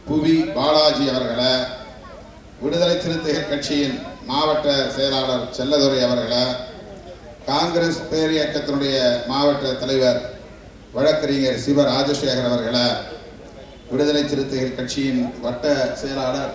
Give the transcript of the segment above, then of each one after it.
புவி பாலாஜி அவர்களை விடுதலை சிறுத்தைகள் கட்சியின் மாவட்ட செயலாளர் செல்லதுரை அவர்களை காங்கிரஸ் பேரியக்கத்தினுடைய மாவட்ட தலைவர் வழக்கறிஞர் சிவ ராஜசேகர் அவர்களை விடுதலை சிறுத்தைகள் கட்சியின் வட்ட செயலாளர்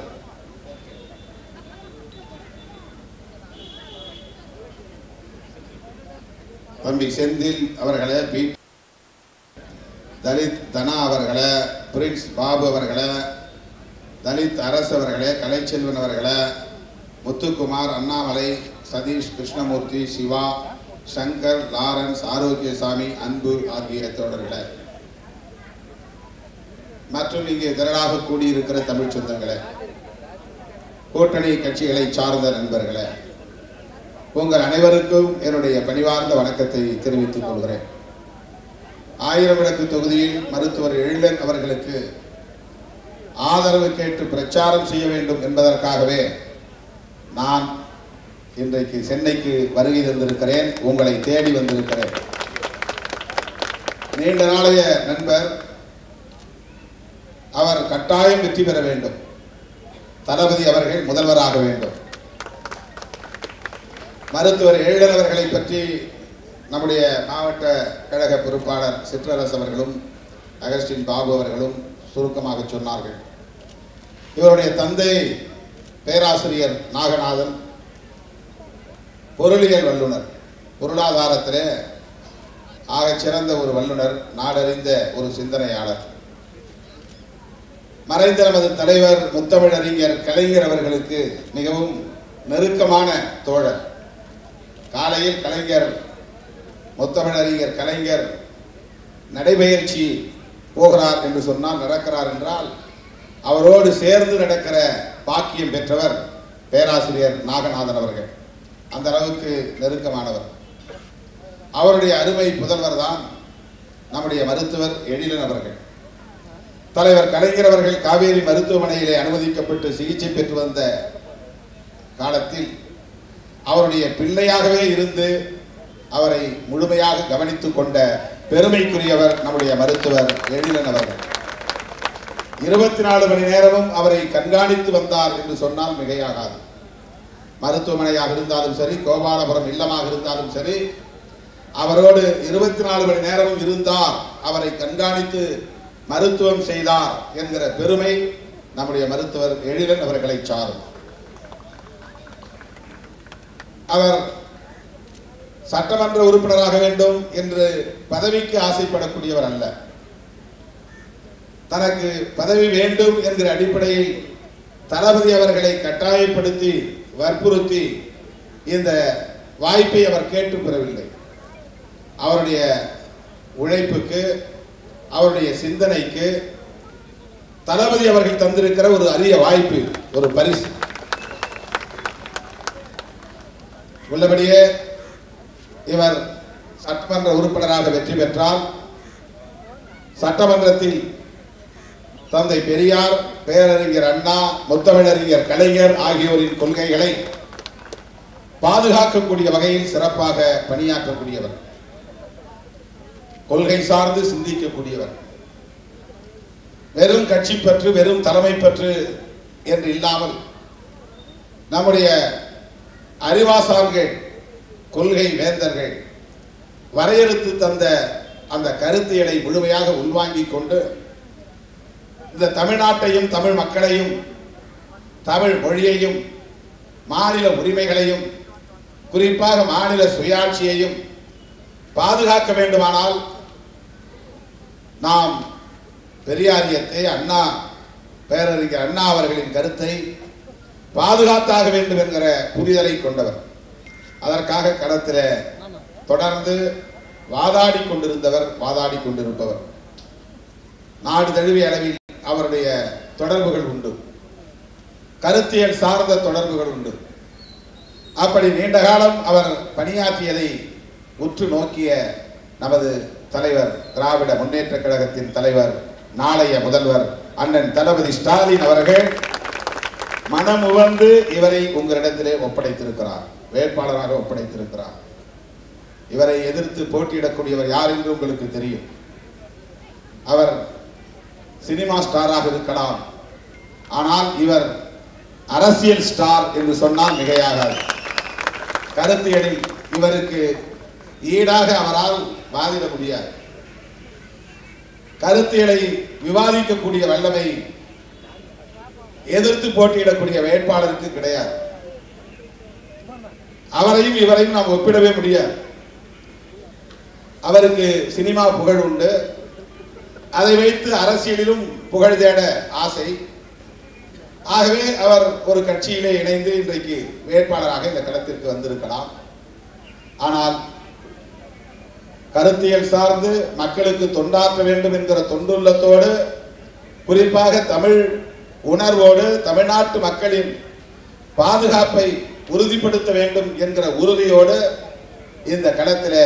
தம்பி செந்தில் அவர்களை பி தலித் தனா அவர்களை பிரின்ஸ் பாபு அவர்களை தலித் அரசு அவர்களே கலைச்செல்வன் அவர்களை முத்துக்குமார் அண்ணாமலை சதீஷ் கிருஷ்ணமூர்த்தி சிவா சங்கர் லாரன்ஸ் ஆரோக்கியசாமி அன்பு ஆகிய தோழர்களே மற்றும் இங்கே திரளாக கூடியிருக்கிற தமிழ் சொந்தங்களே கூட்டணி கட்சிகளை சார்ந்த நண்பர்களே உங்கள் அனைவருக்கும் என்னுடைய பணிவார்ந்த வணக்கத்தை தெரிவித்துக் கொள்கிறேன் ஆயிரம் விளக்கு தொகுதியில் மருத்துவர் எழிலன் அவர்களுக்கு ஆதரவு கேட்டு பிரச்சாரம் செய்ய வேண்டும் என்பதற்காகவே நான் இன்றைக்கு சென்னைக்கு வருகை தந்திருக்கிறேன் உங்களை தேடி வந்திருக்கிறேன் நீண்ட நாளைய நண்பர் அவர் கட்டாயம் வெற்றி பெற வேண்டும் தளபதி அவர்கள் முதல்வராக வேண்டும் மருத்துவர் எழிலன் அவர்களை பற்றி நம்முடைய மாவட்ட கழக பொறுப்பாளர் சிற்றரசு அவர்களும் அகஸ்டின் பாபு அவர்களும் சுருக்கமாக சொன்னார்கள் இவருடைய தந்தை பேராசிரியர் நாகநாதன் பொருளியல் வல்லுனர் பொருளாதாரத்திலே ஆகச் சிறந்த ஒரு வல்லுனர் நாடறிந்த ஒரு சிந்தனையாளர் மறைந்த நமது தலைவர் முத்தமிழறிஞர் கலைஞர் அவர்களுக்கு மிகவும் நெருக்கமான தோழர் காலையில் கலைஞர் முத்தமிழறிஞர் கலைஞர் நடைபயிற்சி போகிறார் என்று சொன்னால் நடக்கிறார் என்றால் அவரோடு சேர்ந்து நடக்கிற பாக்கியம் பெற்றவர் பேராசிரியர் நாகநாதன் அவர்கள் அந்த அளவுக்கு நெருக்கமானவர் அவருடைய அருமை புதல்வர் தான் நம்முடைய மருத்துவர் எழிலன் அவர்கள் தலைவர் கலைஞர் அவர்கள் காவேரி மருத்துவமனையிலே அனுமதிக்கப்பட்டு சிகிச்சை பெற்று வந்த காலத்தில் அவருடைய பிள்ளையாகவே இருந்து அவரை முழுமையாக கவனித்துக் கொண்ட பெருமைக்குரியவர் நம்முடைய மருத்துவர் எழிலன் அவர்கள் இருபத்தி நாலு மணி நேரமும் அவரை கண்காணித்து வந்தார் என்று சொன்னால் மிகையாகாது மருத்துவமனையாக இருந்தாலும் சரி கோபாலபுரம் இல்லமாக இருந்தாலும் சரி அவரோடு இருபத்தி நாலு மணி நேரமும் இருந்தார் அவரை கண்காணித்து மருத்துவம் செய்தார் என்கிற பெருமை நம்முடைய மருத்துவர் எழிலன் அவர்களை சாரும் அவர் சட்டமன்ற உறுப்பினராக வேண்டும் என்று பதவிக்கு ஆசைப்படக்கூடியவர் அல்ல தனக்கு பதவி வேண்டும் என்கிற அடிப்படையில் தளபதி அவர்களை கட்டாயப்படுத்தி வற்புறுத்தி இந்த வாய்ப்பை அவர் கேட்டு பெறவில்லை அவருடைய உழைப்புக்கு அவருடைய சிந்தனைக்கு தளபதி அவர்கள் தந்திருக்கிற ஒரு அரிய வாய்ப்பு ஒரு பரிசு உள்ளபடியே இவர் சட்டமன்ற உறுப்பினராக வெற்றி பெற்றால் சட்டமன்றத்தில் தந்தை பெரியார் பேரறிஞர் அண்ணா முத்தமிழறிஞர் கலைஞர் ஆகியோரின் கொள்கைகளை பாதுகாக்கக்கூடிய வகையில் சிறப்பாக பணியாற்றக்கூடியவர் கொள்கை சார்ந்து சிந்திக்கக்கூடியவர் வெறும் கட்சி பற்று வெறும் தலைமை பற்று என்று இல்லாமல் நம்முடைய அறிவாசான்கள் கொள்கை வேந்தர்கள் வரையறுத்து தந்த அந்த கருத்தியலை முழுமையாக உள்வாங்கிக் கொண்டு இந்த தமிழ்நாட்டையும் தமிழ் மக்களையும் தமிழ் மொழியையும் மாநில உரிமைகளையும் குறிப்பாக மாநில சுயாட்சியையும் பாதுகாக்க வேண்டுமானால் நாம் பெரியாரியத்தை அண்ணா பேரறிஞர் அண்ணா அவர்களின் கருத்தை பாதுகாத்தாக வேண்டும் என்கிற புரிதலை கொண்டவர் அதற்காக களத்தில் தொடர்ந்து வாதாடி கொண்டிருந்தவர் வாதாடி கொண்டிருப்பவர் நாடு தழுவிய அளவில் அவருடைய தொடர்புகள் உண்டு கருத்தியல் சார்ந்த தொடர்புகள் உண்டு அப்படி நீண்ட காலம் அவர் பணியாற்றியதை உற்று நோக்கிய நமது தலைவர் திராவிட முன்னேற்ற கழகத்தின் தலைவர் நாளைய முதல்வர் அண்ணன் தளபதி ஸ்டாலின் அவர்கள் மனம் உவந்து இவரை உங்களிடத்திலே ஒப்படைத்திருக்கிறார் வேட்பாளராக ஒப்படைத்திருக்கிறார் இவரை எதிர்த்து போட்டியிடக்கூடியவர் யார் என்று உங்களுக்கு தெரியும் அவர் சினிமா ஸ்டாராக இருக்கலாம் ஆனால் இவர் அரசியல் ஸ்டார் என்று சொன்னால் மிகையாகாது கருத்தியலில் இவருக்கு ஈடாக அவரால் வாதிட முடியாது கருத்தியலை விவாதிக்கக்கூடிய வல்லமை எதிர்த்து போட்டியிடக்கூடிய வேட்பாளருக்கு கிடையாது அவரையும் இவரையும் நாம் ஒப்பிடவே முடியாது அவருக்கு சினிமா புகழ் உண்டு அதை வைத்து அரசியலிலும் புகழ் தேட ஆசை ஆகவே அவர் ஒரு கட்சியிலே இணைந்து இன்றைக்கு வேட்பாளராக இந்த களத்திற்கு வந்திருக்கலாம் ஆனால் கருத்தியல் சார்ந்து மக்களுக்கு தொண்டாற்ற வேண்டும் என்கிற தொண்டுள்ளத்தோடு குறிப்பாக தமிழ் உணர்வோடு தமிழ்நாட்டு மக்களின் பாதுகாப்பை உறுதிப்படுத்த வேண்டும் என்கிற உறுதியோடு இந்த களத்திலே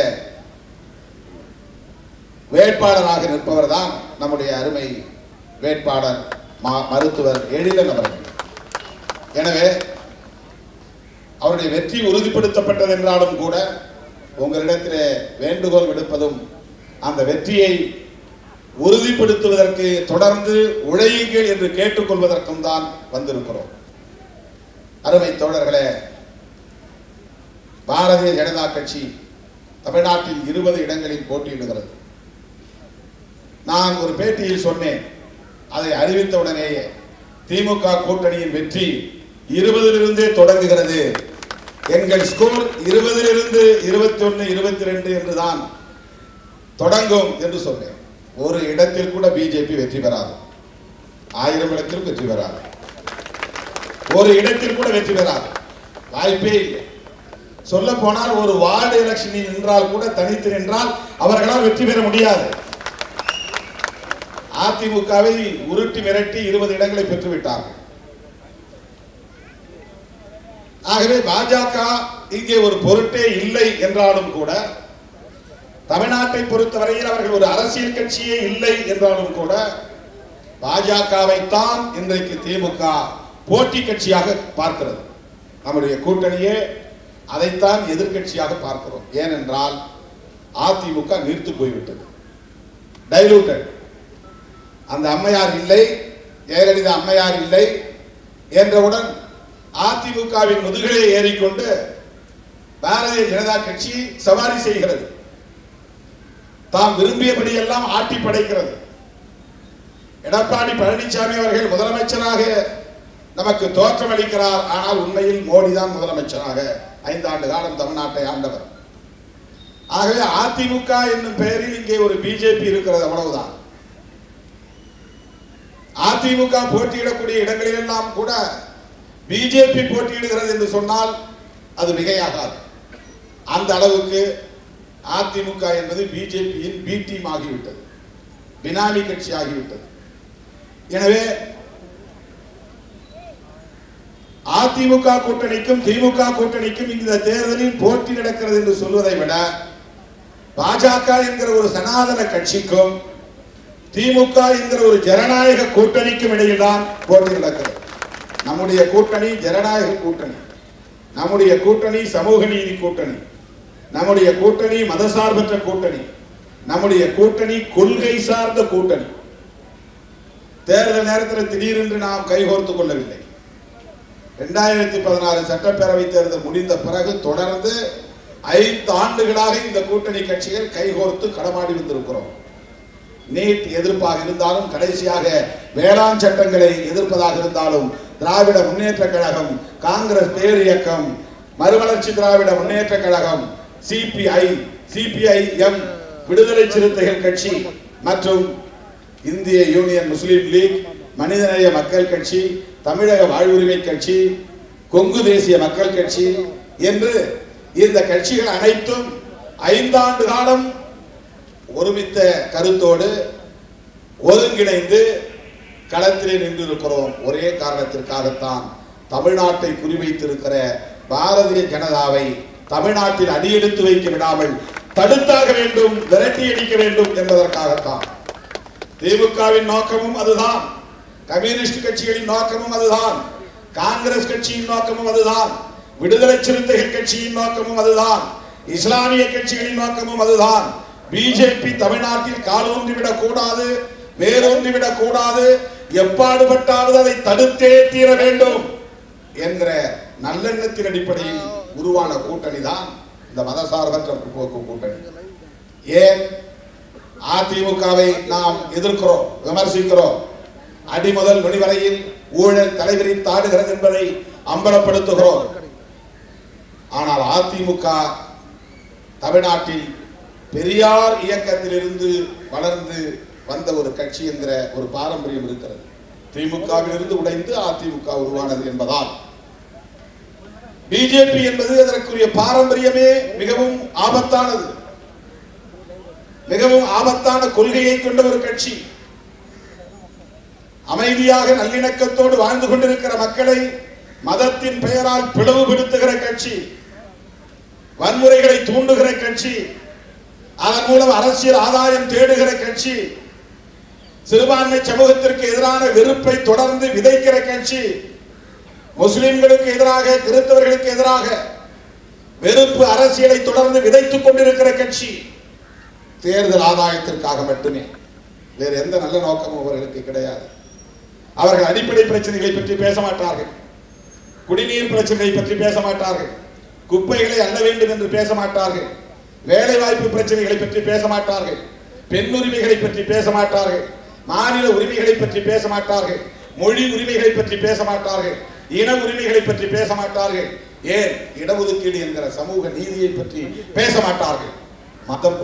வேட்பாளராக நிற்பவர் தான் நம்முடைய அருமை வேட்பாளர் மா- மருத்துவர் எழிலன் அவர்கள் எனவே அவருடைய வெற்றி உறுதிப்படுத்தப்பட்டது என்றாலும் கூட உங்களிடத்திலே வேண்டுகோள் விடுப்பதும் அந்த வெற்றியை உறுதிப்படுத்துவதற்கு தொடர்ந்து உழையுங்கள் என்று கேட்டுக்கொள்வதற்கும் தான் வந்திருக்கிறோம் அருமை தோழர்களே பாரதிய ஜனதா கட்சி தமிழ்நாட்டில் இருபது இடங்களில் போட்டியிடுகிறது நான் ஒரு பேட்டியில் சொன்னேன் அதை அறிவித்தவுடனேயே திமுக கூட்டணியின் வெற்றி இருபதிலிருந்தே தொடங்குகிறது எங்கள் ஸ்கோர் இருபதிலிருந்து இருபத்தி ஒன்று இருபத்தி ரெண்டு என்றுதான் தொடங்கும் என்று சொன்னேன் ஒரு இடத்தில் கூட பிஜேபி வெற்றி பெறாது ஆயிரம் இடத்திலும் வெற்றி பெறாது ஒரு இடத்தில் கூட வெற்றி பெறாது வாய்ப்பே இல்லை சொல்ல போனால் ஒரு வார்டு எலெக்ஷனில் நின்றால் கூட தனித்து நின்றால் அவர்களால் வெற்றி பெற முடியாது அதிமுகவை உருட்டி மிரட்டி இருபது இடங்களை பெற்று விட்டார்கள் ஆகவே பாஜக இங்கே ஒரு பொருட்டே இல்லை என்றாலும் கூட தமிழ்நாட்டை பொறுத்தவரையில் அவர்கள் ஒரு அரசியல் கட்சியே இல்லை என்றாலும் கூட பாஜகவை தான் இன்றைக்கு திமுக போட்டி கட்சியாக பார்க்கிறது நம்முடைய கூட்டணியே அதைத்தான் எதிர்க்கட்சியாக பார்க்கிறோம் ஏனென்றால் அதிமுக நீர்த்து போய்விட்டது டைலூட்டட் அந்த அம்மையார் இல்லை ஜெயலலிதா அம்மையார் இல்லை என்றவுடன் அதிமுகவின் முதுகிலே ஏறிக்கொண்டு பாரதிய ஜனதா கட்சி சவாரி செய்கிறது தாம் விரும்பியபடி எல்லாம் ஆட்டி படைக்கிறது எடப்பாடி பழனிசாமி அவர்கள் முதலமைச்சராக நமக்கு தோற்றம் அளிக்கிறார் ஆனால் உண்மையில் மோடி தான் முதலமைச்சராக ஐந்தாண்டு காலம் தமிழ்நாட்டை ஆண்டவர் ஆகவே அதிமுக என்னும் பெயரில் இங்கே ஒரு பிஜேபி இருக்கிறது அவ்வளவுதான் அதிமுக போட்டியிடக்கூடிய இடங்களிலெல்லாம் கூட பிஜேபி போட்டியிடுகிறது என்று சொன்னால் அது மிகையாகாது அந்த அளவுக்கு அதிமுக என்பது பிஜேபியின் பி டீம் ஆகிவிட்டது பினாமி கட்சி ஆகிவிட்டது எனவே அதிமுக கூட்டணிக்கும் திமுக கூட்டணிக்கும் இந்த தேர்தலில் போட்டி நடக்கிறது என்று சொல்வதை விட பாஜக என்கிற ஒரு சனாதன கட்சிக்கும் திமுக என்கிற ஒரு ஜனநாயக கூட்டணிக்கும் இடையில்தான் போட்டி நடக்கிறது நம்முடைய கூட்டணி ஜனநாயக கூட்டணி நம்முடைய கூட்டணி சமூக நீதி கூட்டணி நம்முடைய கூட்டணி மதசார்பற்ற கூட்டணி நம்முடைய கூட்டணி கொள்கை சார்ந்த கூட்டணி தேர்தல் நேரத்தில் திடீரென்று நாம் கைகோர்த்துக் கொள்ளவில்லை இரண்டாயிரத்தி பதினாறு சட்டப்பேரவை தேர்தல் முடிந்த பிறகு தொடர்ந்து ஐந்து ஆண்டுகளாக இந்த கூட்டணி கட்சிகள் கைகோர்த்து களமாடி வந்திருக்கிறோம் நீட் எதிர்ப்பாக இருந்தாலும் கடைசியாக வேளாண் சட்டங்களை எதிர்ப்பதாக இருந்தாலும் திராவிட முன்னேற்ற கழகம் காங்கிரஸ் பேர் இயக்கம் Marumalarchi Dravida Munnetra Kazhagam CPI CPI M Viduthalai Chiruthaigal கட்சி மற்றும் இந்திய யூனியன் முஸ்லீம் லீக் மனிதநேய மக்கள் கட்சி தமிழக வாழ்வுரிமை கட்சி கொங்கு தேசிய மக்கள் கட்சி என்று இந்த கட்சிகள் அனைத்தும் ஐந்தாண்டு காலம் ஒருமித்த கருத்தோடு ஒருங்கிணைந்து களத்திலே நின்றிருக்கிறோம் ஒரே காரணத்திற்காகத்தான் தமிழ்நாட்டை குறிவைத்திருக்கிற பாரதிய ஜனதாவை தமிழ்நாட்டில் அடியெடுத்து வைக்க விடாமல் தடுத்தாக வேண்டும் விரட்டி அடிக்க வேண்டும் என்பதற்காகத்தான் திமுகவின் நோக்கமும் அதுதான் கம்யூனிஸ்ட் கட்சிகளின் நோக்கமும் அதுதான் காங்கிரஸ் கட்சியின் நோக்கமும் அதுதான் விடுதலை சிறுத்தைகள் கட்சியின் நோக்கமும் அதுதான் இஸ்லாமிய கட்சிகளின் நோக்கமும் அதுதான் பிஜேபி தமிழ்நாட்டில் காலூன்றி விடக் கூடாது வேரூன்றி விடக் கூடாது எப்பாடுபட்டாவது அதை தடுத்தே தீர வேண்டும் என்ற நல்லெண்ணத்தின் அடிப்படையில் உருவான கூட்டணி தான் இந்த மதசார்பற்ற முற்போக்கு கூட்டணி ஏன் அதிமுகவை நாம் எதிர்க்கிறோம் விமர்சிக்கிறோம் அடி முதல் நுனி வரையில் ஊழல் தலைவிரித்து ஆடுகிறது என்பதை அம்பலப்படுத்துகிறோம் ஆனால் அதிமுக தமிழ்நாட்டில் பெரியார் இயக்கத்திலிருந்து வளர்ந்து வந்த ஒரு கட்சி என்கிற ஒரு பாரம்பரியம் இருக்கிறது திமுகவிலிருந்து உடைந்து அதிமுக உருவானது என்பதால் பிஜேபி என்பது அதற்குரிய பாரம்பரியமே மிகவும் ஆபத்தானது மிகவும் ஆபத்தான கொள்கையை கொண்ட ஒரு கட்சி அமைதியாக நல்லிணக்கத்தோடு வாழ்ந்து கொண்டிருக்கிற மக்களை மதத்தின் பெயரால் பிளவுபடுத்துகிற கட்சி வன்முறைகளை தூண்டுகிற கட்சி அதன் மூலம் அரசியல் ஆதாயம் தேடுகிற கட்சி சிறுபான்மை சமூகத்திற்கு எதிரான வெறுப்பை தொடர்ந்து விதைக்கிற கட்சி முஸ்லிம்களுக்கு எதிராக கிறிஸ்தவர்களுக்கு எதிராக வெறுப்பு அரசியலை தொடர்ந்து விதைத்துக் கொண்டிருக்கிற கட்சி தேர்தல் ஆதாயத்திற்காக மட்டுமே வேறு எந்த நல்ல நோக்கமும் அவர்களுக்கு கிடையாது அவர்கள் அடிப்படை பிரச்சனைகளை பற்றி பேச மாட்டார்கள் குடிநீர் பிரச்சனைகளை பற்றி பேச மாட்டார்கள் குப்பைகளை அள்ள வேண்டும் என்று பேச மாட்டார்கள் வேலை வாய்ப்பு பிரச்சனைகளை பற்றி பேச மாட்டார்கள் பெண் உரிமைகளை பற்றி பேச மாட்டார்கள் மாநில உரிமைகளை பற்றி பேச மாட்டார்கள் மொழி உரிமைகளை பற்றி பேச மாட்டார்கள் இன உரிமைகளை பற்றி பேச மாட்டார்கள் ஏன் இடஒதுக்கீடு என்கிற சமூக நீதியை பற்றி பேச மாட்டார்கள் மதம்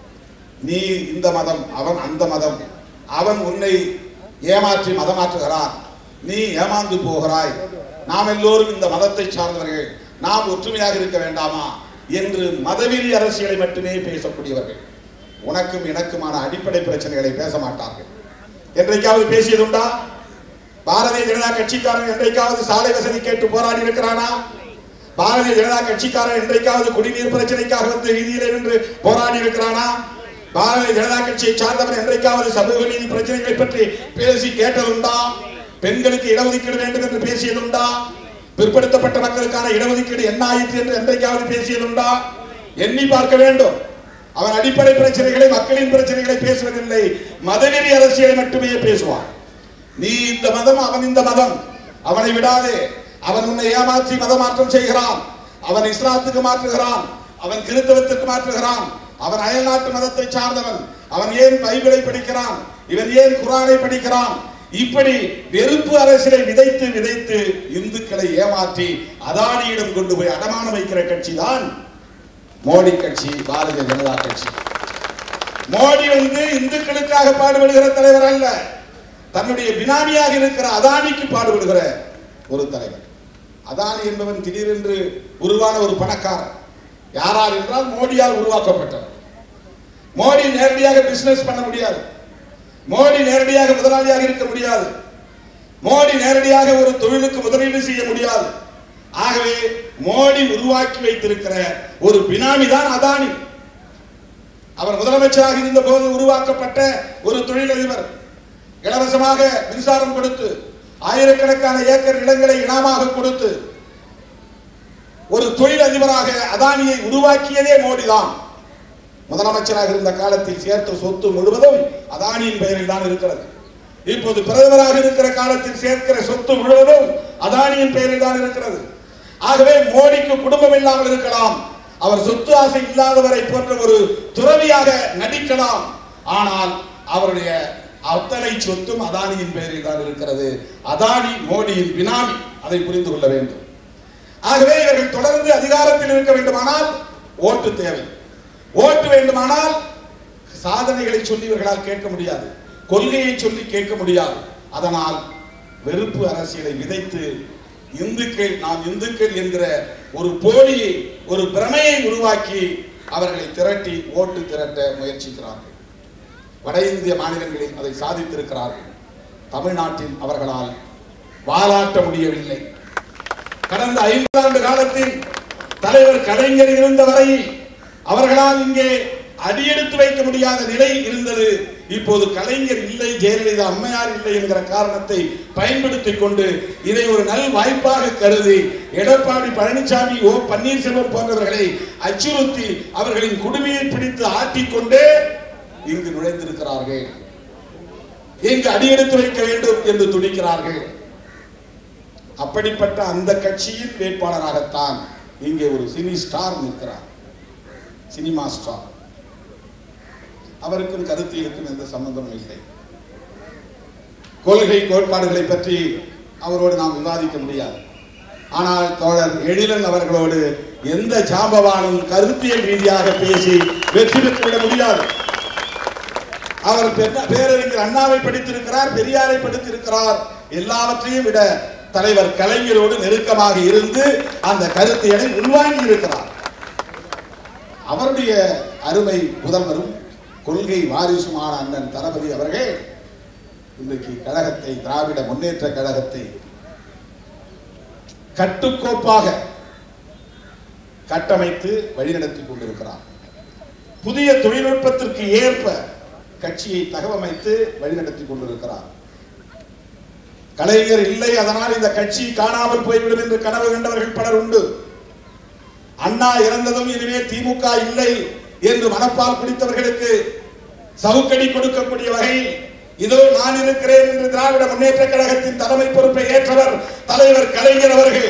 நீ இந்த மதம் அவன் அந்த மதம் அவன் உன்னை ஏமாற்றி மதமாற்றுகிறான் நீ ஏமாந்து போகிறாய் நாம் எல்லோரும் இந்த மதத்தை சார்ந்தவர்கள் நாம் ஒற்றுமையாக இருக்க வேண்டாமா என்று மதவெறி அரசியலை மட்டுமே பேசக்கூடியவர்கள் உனக்கும் எனக்குமான அடிப்படை பிரச்சனைகளை பேச மாட்டார்கள் என்றைக்காவது பேசியதுண்டா பாரதிய ஜனதா கட்சிக்காரன் என்றைக்காவது சாலை வசதி கேட்டு போராடி இருக்கிறானா பாரதிய ஜனதா கட்சிக்காரன் என்றைக்காவது குடிநீர் பிரச்சனைக்காக வந்து வீதியிலே நின்று போராடி இருக்கிறானா பாரதிய ஜனதா கட்சியை சார்ந்தவர் என்றைக்காவது சமூக நீதி பிரச்சனைகளை பற்றி பேசி கேட்டதுண்டா பெண்களுக்கு இடஒதுக்கீடு வேண்டும் என்று பேசியதுண்டா பிற்படுத்தப்பட்ட மக்களுக்கான இடஒதுக்கீடு என்ன ஆயிற்று என்று என்றைக்காவது பேசியதுண்டா எண்ணி பார்க்க வேண்டும் அவன் அடிப்படை பிரச்சனைகளை மக்களின் பிரச்சனைகளை பேசுவதில்லை மதவெறி அரசியலை மட்டுமே பேசுவான் நீ இந்த மதம் அவன் இந்த மதம் அவனை விடாதே அவன் உன்னை ஏமாற்றி மதமாற்றம் செய்கிறான் அவன் இஸ்லாத்துக்கு மாற்றுகிறான் அவன் கிறிஸ்தவத்துக்கு மாற்றுகிறான் அவன் அயல்நாட்டு மதத்தை சார்ந்தவன் அவன் ஏன் பைபிளை படிக்கிறான் இவன் ஏன் குரானை படிக்கிறான் இப்படி வெறுப்பு அரசியலை விதைத்து விதைத்து இந்துக்களை ஏமாற்றி அதானியிடம் கொண்டு போய் அடமானம் வைக்கிற கட்சி தான் மோடி கட்சி பாரதிய ஜனதா கட்சி மோடி வந்து இந்துக்களுக்காக பாடுபடுகிற தலைவர் அல்ல தன்னுடைய பினாமியாக இருக்கிற அதானிக்கு பாடுபடுகிற ஒரு தலைவர் அதானி என்பவன் திடீரென்று உருவான ஒரு பணக்காரன் யாரால் என்றால் மோடியால் உருவாக்கப்பட்டவர் மோடி நேரடியாக பிசினஸ் பண்ண முடியாது மோடி நேரடியாக முதலாளியாக இருக்க முடியாது மோடி நேரடியாக ஒரு தொழிலுக்கு முதலீடு செய்ய முடியாது ஆகவே மோடி உருவாக்கி வைத்திருக்கிற ஒரு பினாமி தான் அதானி அவர் முதலமைச்சராக இருந்த போது உருவாக்கப்பட்ட ஒரு தொழிலதிபர் இலவசமாக மின்சாரம் கொடுத்து ஆயிரக்கணக்கான ஏக்கர் நிலங்களை இனாமாக கொடுத்து ஒரு தொழில் அதிபராக அதானியை உருவாக்கியதே மோடி தான் முதலமைச்சராக இருந்த காலத்தில் சேர்த்த சொத்து முழுவதும் அதானியின் பெயரில் தான் இருக்கிறது இப்போது பிரதமராக இருக்கிற காலத்தில் சேர்க்கிற சொத்து முழுவதும் அதானியின் பெயரில் தான் இருக்கிறது ஆகவே மோடிக்கு குடும்பம் இல்லாமல் இருக்கலாம் அவர் சொத்து ஆசை இல்லாதவரை போன்ற ஒரு துறவியாக நடிக்கலாம் ஆனால் அவருடைய அத்தனை சொத்தும் அதானியின் பெயரில் தான் இருக்கிறது அதானி மோடியின் பினாமி அதை புரிந்து கொள்ள வேண்டும் ஆகவே இவர்கள் தொடர்ந்து அதிகாரத்தில் இருக்க வேண்டுமானால் ஓட்டு தேவை ஓட்டு வேண்டுமானால் சாதனைகளை சொல்லி இவர்களால் கேட்க முடியாது கொள்கையை சொல்லி கேட்க முடியாது அதனால் வெறுப்பு அரசியலை விதைத்து இந்துக்கள் நாம் இந்துக்கள் என்கிற ஒரு போலியை ஒரு பிரமையை உருவாக்கி அவர்களை திரட்டி ஓட்டு திரட்ட முயற்சிக்கிறார்கள் வட இந்திய மாநிலங்களில் அதை சாதித்திருக்கிறார்கள் தமிழ்நாட்டில் அவர்களால் வாலாட்ட முடியவில்லை கடந்த ஐந்தாண்டு காலத்தில் தலைவர் கலைஞர் இருந்த வரையில் அவர்களால் இங்கே அடியெடுத்து வைக்க முடியாத நிலை இருந்தது இப்போது கலைஞர் இல்லை ஜெயலலிதா அம்மையார் இல்லை என்கிற காரணத்தை பயன்படுத்திக் கொண்டு இதை ஒரு நல் வாய்ப்பாக கருதி எடப்பாடி பழனிசாமி ஓ பன்னீர்செல்வம் போன்றவர்களை அச்சுறுத்தி அவர்களின் குடுமையை பிடித்து ஆட்டிக்கொண்டே இங்கு நுழைந்திருக்கிறார்கள் இங்கு அடியெடுத்து வைக்க வேண்டும் என்று துடிக்கிறார்கள் அப்படிப்பட்ட அந்த கட்சியின் வேட்பாளராகத்தான் இங்கே ஒரு சினி ஸ்டார் நிற்கிறார் சினிமா ஸ்டார் அவருக்கும் கருத்தியலுக்கும் எந்த சம்பந்தமும் இல்லை கொள்கை கோட்பாடுகளை பற்றி அவரோடு நாம் விவாதிக்க முடியாது ஆனால் தோழர் எழிலன் அவர்களோடு எந்த ஜாம்பவானும் கருத்தியல் ரீதியாக பேசி வெற்றி பெற்றுவிட முடியாது அவர் பெற்ற- பேரறிஞர் அண்ணாவை படித்திருக்கிறார் பெரியாரை படித்திருக்கிறார் எல்லாவற்றையும் விட தலைவர் கலைஞரோடு நெருக்கமாக இருந்து அந்த கருத்தியலை உள்வாங்கி இருக்கிறார் அவருடைய அருமை முதல்வரும் கொள்கை வாரிசுமான அண்ணன் தளபதி அவர்கள் இன்றைக்கு கழகத்தை திராவிட முன்னேற்ற கழகத்தை கட்டுக்கோப்பாக கட்டமைத்து வழிநடத்தி கொண்டிருக்கிறார் புதிய தொழில்நுட்பத்திற்கு ஏற்ப கட்சியை தகவமைத்து வழிநடத்தி கொண்டிருக்கிறார் கலைஞர் இல்லை அதனால் இந்த கட்சி காணாமல் போய்விடும் என்று கனவு கண்டவர்கள் பலர் உண்டு அண்ணா இறந்ததும் இனிமே திமுக இல்லை என்று மனப்பால் குடித்தவர்களுக்கு சவுக்கடி கொடுக்கக்கூடிய வகையில் இதோ நான் இருக்கிறேன் என்று திராவிட முன்னேற்ற கழகத்தின் தலைமை பொறுப்பை ஏற்றவர் தலைவர் கலைஞர் அவர்கள்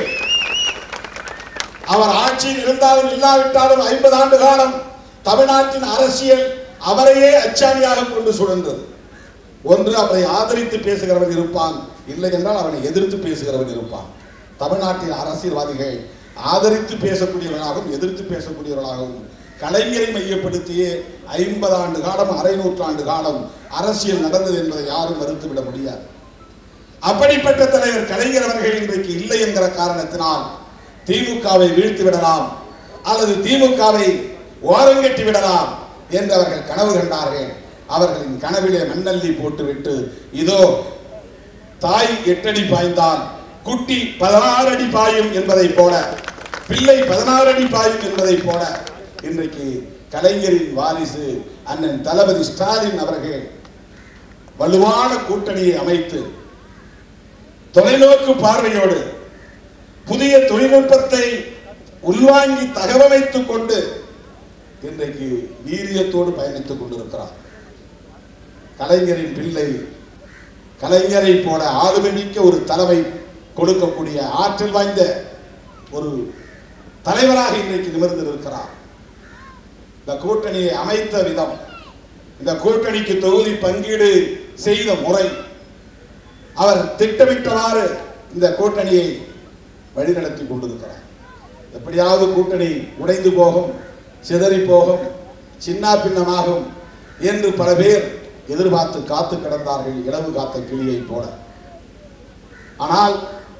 அவர் ஆட்சியில் இருந்தாலும் இல்லாவிட்டாலும் ஐம்பது ஆண்டு காலம் தமிழ்நாட்டின் அரசியல் அவரையே அச்சாணியாக கொண்டு சுழன்றது ஒன்று அவரை ஆதரித்து பேசுகிறவன் இருப்பான் இல்லை என்றால் அவனை எதிர்த்து பேசுகிறவன் இருப்பான் தமிழ்நாட்டின் அரசியல்வாதிகள் ஆதரித்து பேசக்கூடியவர்களாகவும் எதிர்த்து பேசக்கூடியவர்களாகவும் கலைஞரை மையப்படுத்தியே ஐம்பது ஆண்டு காலம் அரை நூற்றாண்டு காலம் அரசியல் நடந்தது என்பதை யாரும் மறுத்துவிட முடியாது அப்படிப்பட்ட தலைவர் கலைஞர் அவர்கள் இன்றைக்கு இல்லை என்கிற காரணத்தினால் திமுகவை வீழ்த்தி விடலாம் அல்லது திமுகவை ஓரங்கட்டி விடலாம் என்று அவர்கள் கனவு கண்டார்கள் அவர்களின் கனவிலே மண்ணள்ளி போட்டுவிட்டு இதோ தாய் எட்டடி பாய்ந்தால் குட்டி பதினாறு அடி பாயும் என்பதைப் போல பிள்ளை பதினாறு அடி பாயும் என்பதைப் போல இன்றைக்கு கலைஞரின் வாரிசு அண்ணன் தளபதி ஸ்டாலின் அவர்கள் வலுவான கூட்டணியை அமைத்து தொலைநோக்கு பார்வையோடு புதிய தொழில்நுட்பத்தை உள்வாங்கி தகவமைத்துக் கொண்டு இன்றைக்கு வீரியத்தோடு பயணித்துக் கொண்டிருக்கிறார் கலைஞரின் பிள்ளை கலைஞரை போல ஆளுமைமிக்க ஒரு தலைமை கொடுக்கக்கூடிய ஆற்றல் வாய்ந்த ஒரு தலைவராக இன்றைக்கு நிமிர்ந்து இருக்கிறார் இந்த கூட்டணியை அமைத்த விதம் இந்த கூட்டணிக்கு தொகுதி பங்கீடு செய்த முறை அவர் திட்டமிட்டவாறு இந்த கூட்டணியை வழிநடத்தி கொண்டிருக்கிறார் எப்படியாவது கூட்டணி உடைந்து போகும் சிதறி போகும் சின்னா பின்னமாகும் என்று பல பேர் எதிர்பார்த்து காத்து கிடந்தார்கள் இளவு காத்த கிளியை போல ஆனால்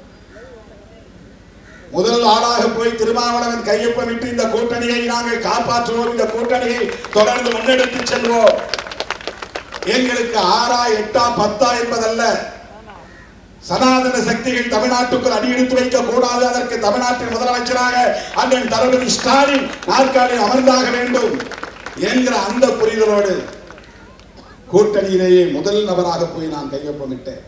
முதல் ஆளாக போய் திருமாவளவன் கையொப்பமிட்டு இந்த கூட்டணியை நாங்கள் காப்பாற்றுவோம் இந்த கூட்டணியை தொடர்ந்து முன்னெடுத்து செல்வோம் எங்களுக்கு ஆறா எட்டா பத்தா என்பதல்ல சனாதன சக்திகள் தமிழ்நாட்டுக்குள் அடியெடுத்து வைக்க கூடாது அதற்கு தமிழ்நாட்டின் முதலமைச்சராக அண்ணன் தளபதி ஸ்டாலின் நாற்காலில் அமர்ந்தாக வேண்டும் என்கிற அந்த புரிதலோடு கூட்டணியிலேயே முதல் நபராக போய் நான் கையொப்பமிட்டேன்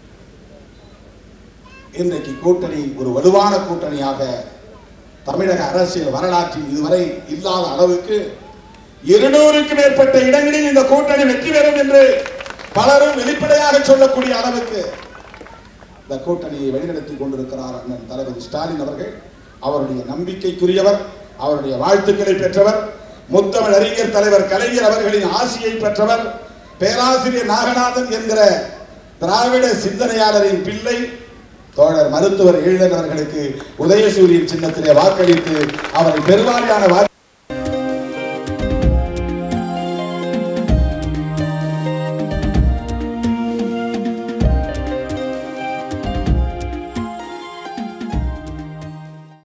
இன்றைக்கு கூட்டணி ஒரு வலுவான கூட்டணியாக தமிழக அரசியல் வரலாற்றில் இதுவரை இல்லாத அளவுக்கு இருநூறுக்கு மேற்பட்ட இடங்களில் இந்த கூட்டணி வெற்றி பெறும் என்று பலரும் வெளிப்படையாக சொல்லக்கூடிய அளவுக்கு இந்த கூட்டணியை வழிநடத்தி கொண்டிருக்கிறார் அண்ணன் தளபதி ஸ்டாலின் அவர்கள் அவருடைய நம்பிக்கைக்குரியவர் அவருடைய வாழ்த்துக்களை பெற்றவர் முத்தமிழ் அறிஞர் தலைவர் கலைஞர் அவர்களின் ஆசியை பெற்றவர் பேராசிரியர் நாகநாதன் என்கிற திராவிட சிந்தனையாளரின் பிள்ளை தோழர் மருத்துவர் ஈழன் அவர்களுக்கு உதயசூரியன் சின்னத்திலே வாக்களித்து அவரை பெருவாரியான வாக்கு